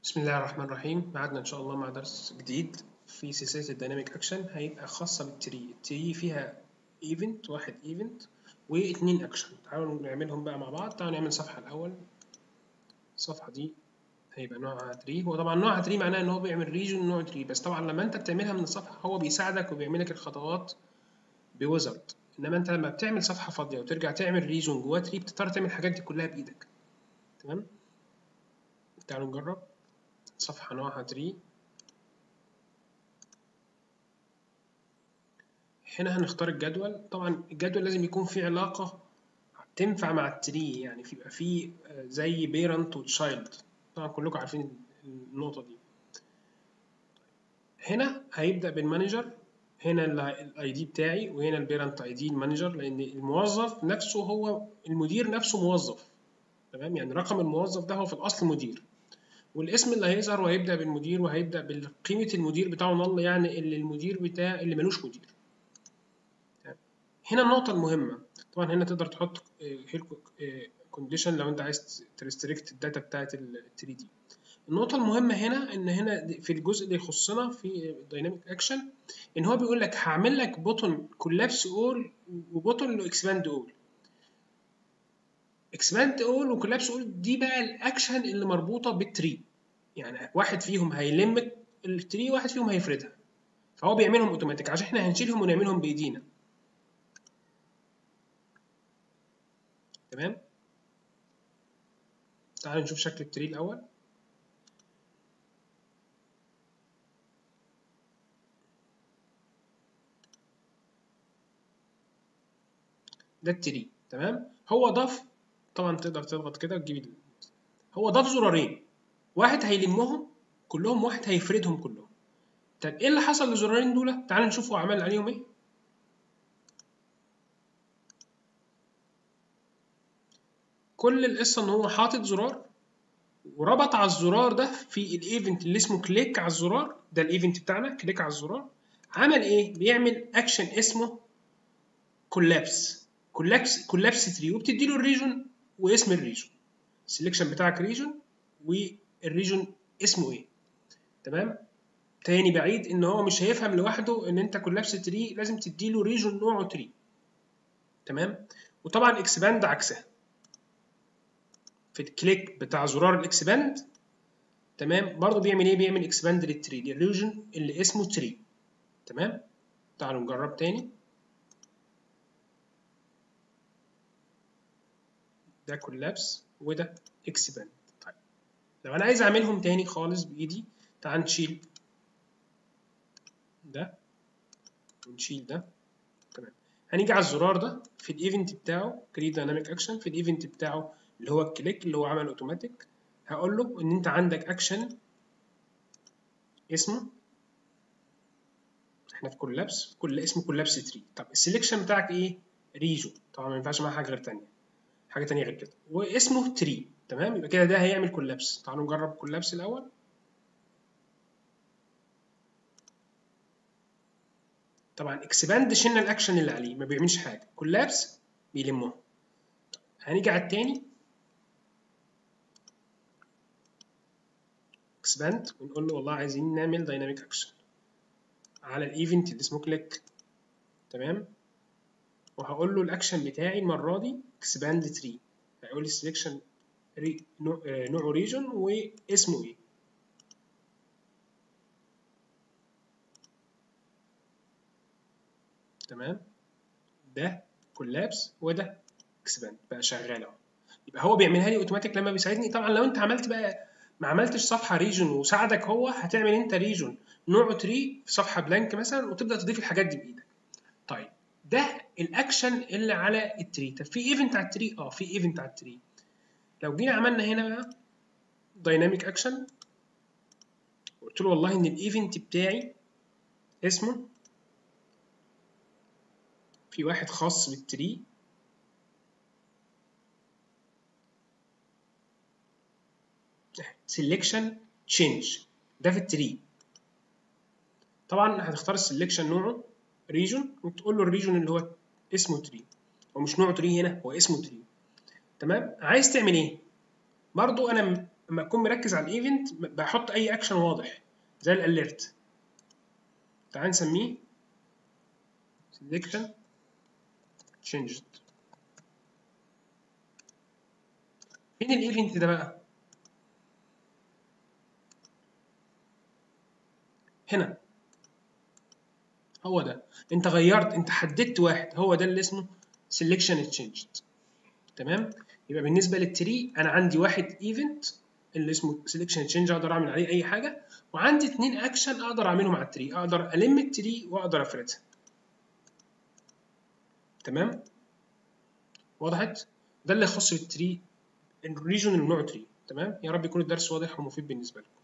بسم الله الرحمن الرحيم معادنا إن شاء الله مع درس جديد في سلسلة الديناميك أكشن هيبقى خاصة بالتري التري فيها ايفنت واحد ايفنت واتنين أكشن تعالوا نعملهم بقى مع بعض تعالوا نعمل صفحة الأول الصفحة دي هيبقى نوعها تري هو طبعا نوعها تري معناه إن هو بيعمل ريجن نوع تري بس طبعا لما أنت بتعملها من الصفحة هو بيساعدك وبيعمل لك الخطوات بويزرد إنما أنت لما بتعمل صفحة فاضية وترجع تعمل ريجن جواه تري بتضطر تعمل الحاجات دي كلها بإيدك تمام تعالوا نجرب صفحة نوعها تري هنا هنختار الجدول طبعا الجدول لازم يكون فيه علاقة تنفع مع التري يعني في يبقى فيه زي بيرنت وتشايلد طبعا كلكم عارفين النقطة دي هنا هيبدأ بالمانجر هنا الاي دي بتاعي وهنا البيرنت اي دي المانجر لان الموظف نفسه هو المدير نفسه موظف تمام يعني رقم الموظف ده هو في الاصل مدير والاسم اللي هيظهر وهيبدا بالمدير وهيبدا بقيمه المدير بتاعه نل يعني اللي المدير بتاع اللي ملوش مدير هنا النقطه المهمه طبعا هنا تقدر تحط كونديشن لو انت عايز تريستريكت الداتا بتاعت ال 3 دي النقطة المهمة هنا إن هنا في الجزء اللي يخصنا في دايناميك أكشن إن هو بيقول لك هعمل لك بوتون كولابس أول وبوتون إكسباند أول اكسباند اول وكولابس اول دي بقى الاكشن اللي مربوطه بالتري يعني واحد فيهم هيلم التري واحد فيهم هيفردها فهو بيعملهم اوتوماتيك عشان احنا هنشيلهم ونعملهم بايدينا تمام تعالوا نشوف شكل التري الاول ده التري تمام هو ضاف طبعا تقدر تضغط كده وتجيب هو ضاف زرارين واحد هيلمهم كلهم واحد هيفردهم كلهم طب ايه اللي حصل للزرارين دول تعال نشوف هو عمل عليهم ايه كل القصه ان هو حاطط زرار وربط على الزرار ده في الايفنت اللي اسمه كليك على الزرار ده الايفنت بتاعنا كليك على الزرار عمل ايه بيعمل اكشن اسمه كولابس كولابس كولابس تري وبتدي له الريجون واسم الريجون السلكشن بتاعك ريجون والريجون اسمه ايه تمام تاني بعيد ان هو مش هيفهم لوحده ان انت كولابس تري لازم تدي له ريجون نوعه تري تمام وطبعا اكسباند عكسها في الكليك بتاع زرار الاكسباند تمام برضه بيعمل ايه بيعمل اكسباند للتري للريجون اللي اسمه تري تمام تعالوا نجرب تاني ده كولابس وده اكسباند طيب لو انا عايز اعملهم تاني خالص بايدي تعال نشيل ده ونشيل ده تمام هنيجي على الزرار ده في الايفنت بتاعه كريت دايناميك اكشن في الايفنت بتاعه اللي هو الكليك اللي هو عمل اوتوماتيك هقول له ان انت عندك اكشن اسمه احنا في كولابس كل اسمه كولابس تري طب السلكشن بتاعك ايه ريجو طبعا ما ينفعش معاه حاجه غير تانية حاجه تانية غير كده واسمه تري تمام يبقى كده ده هيعمل كولابس تعالوا نجرب كولابس الاول طبعا اكسباند شلنا الاكشن اللي عليه ما بيعملش حاجه كولابس بيلمهم هنيجي على التاني اكسباند ونقول له والله عايزين نعمل دايناميك اكشن على الايفنت اللي اسمه كليك تمام وهقول له الاكشن بتاعي المره دي اكسباند تري هيقول لي السلكشن نوعه ريجن واسمه ايه تمام ده كولابس وده اكسباند بقى شغال اهو يبقى هو بيعملها لي اوتوماتيك لما بيساعدني طبعا لو انت عملت بقى ما عملتش صفحه ريجن وساعدك هو هتعمل انت ريجن نوعه تري في صفحه بلانك مثلا وتبدا تضيف الحاجات دي بايدك طيب ده الاكشن اللي على التري طب في ايفنت على التري اه في ايفنت على التري لو جينا عملنا هنا بقى دايناميك اكشن قلت له والله ان الايفنت بتاعي اسمه في واحد خاص بالتري سelection change ده في التري طبعا هتختار السلكشن نوعه ريجون وتقول له الريجون اللي هو اسمه تري هو مش نوعه تري هنا هو اسمه تري تمام عايز تعمل ايه برضو انا لما اكون مركز على الايفنت بحط اي اكشن واضح زي الاليرت تعال نسميه selection changed فين الايفنت ده بقى هنا هو ده انت غيرت انت حددت واحد هو ده اللي اسمه selection changed تمام يبقى بالنسبه للتري انا عندي واحد ايفنت اللي اسمه سelection تشينج اقدر اعمل عليه اي حاجه وعندي اثنين اكشن اقدر اعملهم على التري اقدر الم التري واقدر افردها تمام وضحت ده اللي يخص التري الريجون اللي نوع تري تمام يا رب يكون الدرس واضح ومفيد بالنسبه لكم